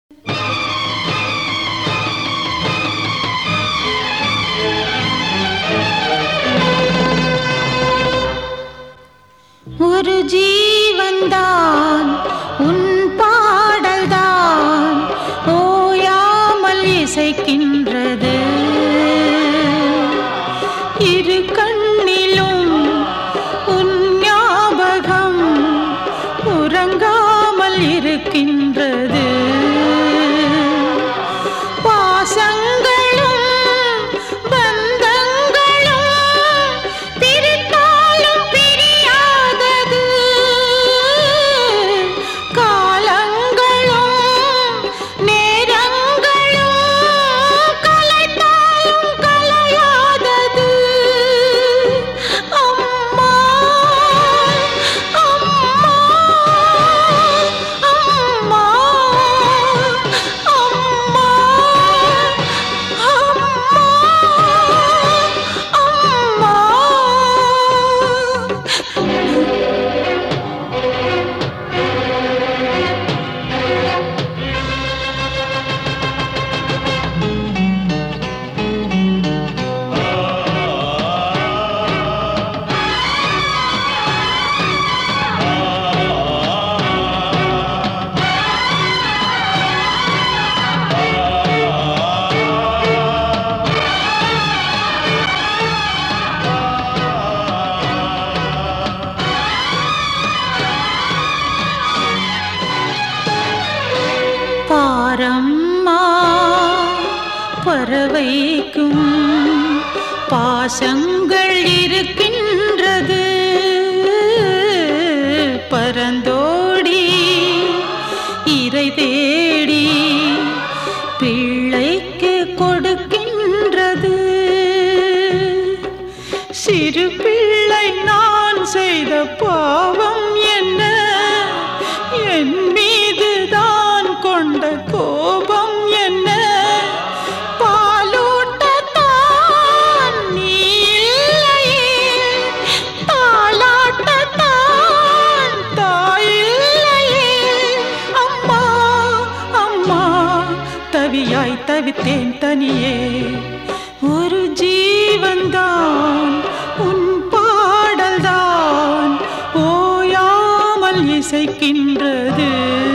ஒரு ஜீவன்தான் உன் பாடல்தான் ஓயாமல் இசைக்கின்றது இரு கண்ணிலும் உன் ஞாபகம் உறங்காமல் இருக்கின்றது பாசங்களும் பந்தங்களும் பிரித்தாலும் பிரியாதது காலங்களும் நேரங்களும் கலைத்தாலும் கலையாதது அம்மா அம்மா அம்மா அம்மா பாரம்மா பறவைக்கும் பாசங்கள் இருக்கின்றது பரந்தோடி இறை தேடி பிள்ளைக்கு கொடுக்கின்றது சிறு பிள்ளை நான் செய்த பாவம் என்ன என் மீது தான் கொண்ட கோபம் என்ன பாலூட்டத்தான் நீ இல்லையே தாலாட்டத்தான் தாய் இல்லையே அம்மா அம்மா தவியாய் தவித்தேன் தனியே ஒரு ஜீவன்தான் உன் பாடல்தான் ஓயாமல் இசைக்கின்றது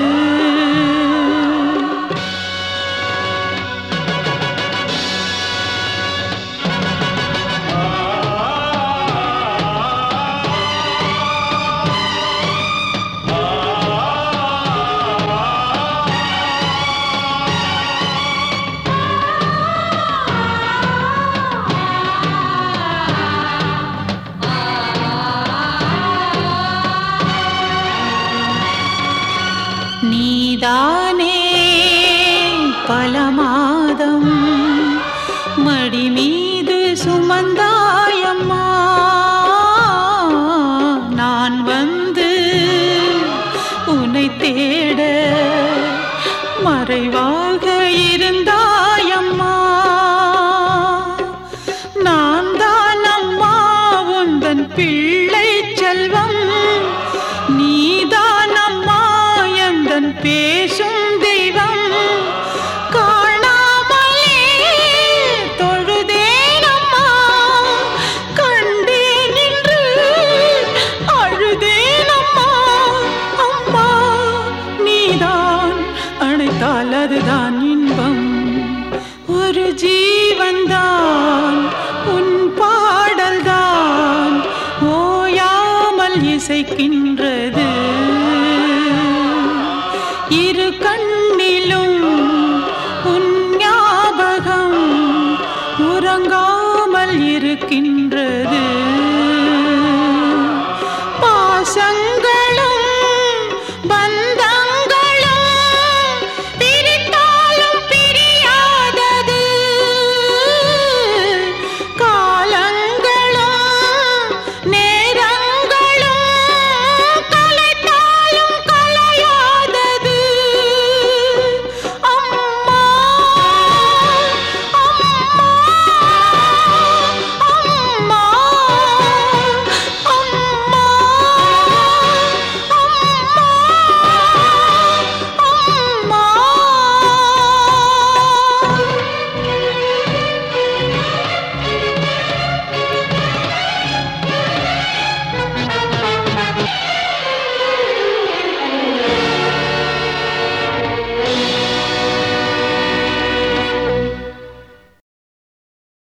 நீதானே பல மாதம் மடி மீது சுமந்தாயம்மா நான் வந்து உன்னை தேட மறைவாக இருந்தாயம்மா நான் தான் அம்மா உந்தன் பிள்ளை செல்வம் நீதான் அம்மா எந்தன் பேசும் தெய்வம் காணாமலே தொழுதேன் அம்மா கண்டேன் என்று அழுதேன் அம்மா அம்மா நீதான் அணைத்தால் அதுதான் இன்பம் ஒரு ஜீவன்தான் உன் பாடல்தான் ஓயாமல் இசைக்கின்றது இரு கண்ணிலும் உன் ஞாபகம் உறங்காமல் இருக்கின்றது பாசங்கள்